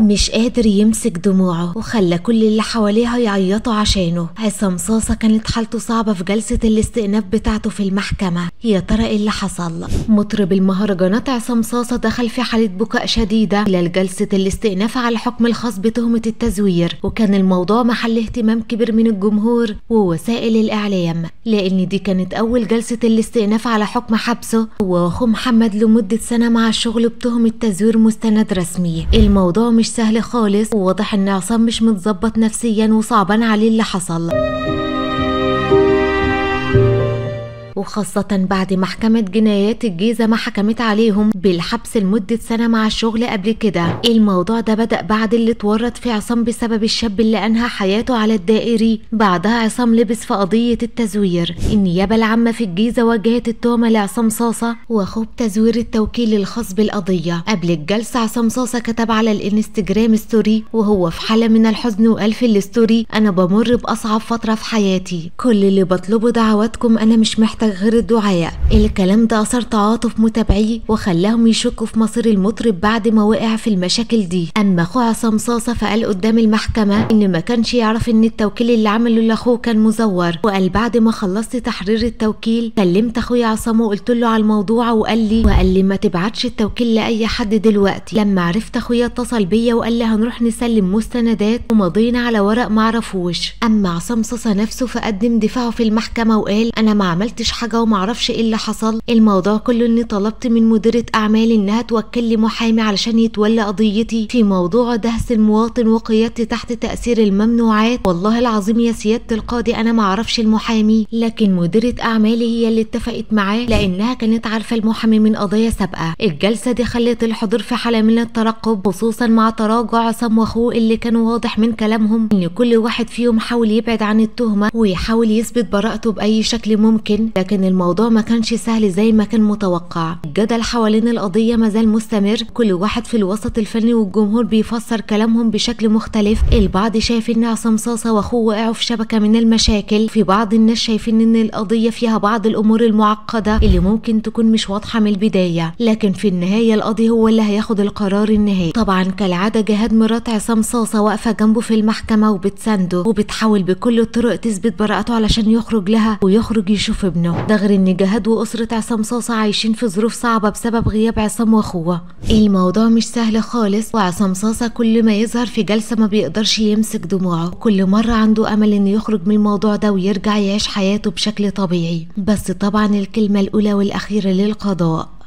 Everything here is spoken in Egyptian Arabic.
مش قادر يمسك دموعه وخلى كل اللي حواليها يعيطوا عشانه عصام صاصة كانت حالته صعبة في جلسة الاستئناف بتاعته في المحكمة يا ترى ايه اللي حصل مطرب المهرجانات عصام صاصة دخل في حالة بكاء شديدة خلال جلسة الاستئناف على الحكم الخاص بتهمة التزوير وكان الموضوع محل اهتمام كبير من الجمهور ووسائل الإعلام لأن دي كانت أول جلسة الاستئناف على حكم حبسه هو وأخوه محمد لمدة سنة مع الشغل بتهمة تزوير مستند رسمي الموضوع مش سهل خالص وواضح ان عصام مش متظبط نفسيا وصعبان عليه اللي حصل وخاصة بعد محكمة جنايات الجيزة ما حكمت عليهم بالحبس لمدة سنة مع الشغل قبل كده الموضوع ده بدأ بعد اللي اتورط في عصام بسبب الشاب اللي أنهى حياته على الدائري بعدها عصام لبس في قضية التزوير النيابة العامة في الجيزة وجهت التهمة لعصام صاصة وأخوه بتزوير التوكيل الخاص بالقضية قبل الجلسة عصام صاصة كتب على الانستجرام ستوري وهو في حالة من الحزن وقال في الستوري أنا بمر بأصعب فترة في حياتي كل اللي بطلبه دعواتكم أنا مش محتاج غير الدعاء الكلام ده أثر تعاطف متابعيه وخلاهم يشكوا في مصير المطرب بعد ما وقع في المشاكل دي أما أخوه عصام صاصة فقال قدام المحكمة إن ما كانش يعرف إن التوكيل اللي عمله لأخوه كان مزور وقال بعد ما خلصت تحرير التوكيل كلمت أخويا عصام وقلت له على الموضوع وقال لي وقال لي ما تبعتش التوكيل لأي حد دلوقتي لما عرفت أخويا اتصل بيا وقال لي هنروح نسلم مستندات ومضينا على ورق معرفوش أما عصام صاصة نفسه فقدم دفاعه في المحكمة وقال أنا ما عملتش حاجة ومعرفش ايه اللي حصل الموضوع كله اني طلبت من مديرة اعمالي انها توكل لي محامي علشان يتولى قضيتي في موضوع دهس المواطن وقيادتي تحت تأثير الممنوعات والله العظيم يا سيادة القاضي انا معرفش المحامي لكن مديرة اعمالي هي اللي اتفقت معاه لانها كانت عارفة المحامي من قضايا سابقة الجلسة دي خلت الحضور في حالة من الترقب خصوصا مع تراجع عصام واخوه اللي كانوا واضح من كلامهم ان كل واحد فيهم حاول يبعد عن التهمة ويحاول يثبت براءته بأي شكل ممكن لكن الموضوع ما كانش سهل زي ما كان متوقع الجدل حوالين القضية مازال مستمر كل واحد في الوسط الفني والجمهور بيفسر كلامهم بشكل مختلف البعض شايف ان عصام صاصة واخوه وقعوا في شبكة من المشاكل في بعض الناس شايفين ان القضية فيها بعض الامور المعقدة اللي ممكن تكون مش واضحة من البداية لكن في النهاية القاضي هو اللي هياخد القرار النهائي طبعا كالعادة جهاد مرات عصام صاصة واقفة جنبه في المحكمة وبتسانده وبتحاول بكل الطرق تثبت براءته علشان يخرج لها ويخرج يشوف ابنه ده غير ان جهاد واسرة عصام صاصة عايشين في ظروف صعبة بسبب غياب عصام واخوه الموضوع مش سهل خالص وعصام صاصة كل ما يظهر في جلسة ما بيقدرش يمسك دموعه كل مرة عنده امل انه يخرج من الموضوع ده ويرجع يعيش حياته بشكل طبيعي بس طبعا الكلمة الاولى والاخيرة للقضاء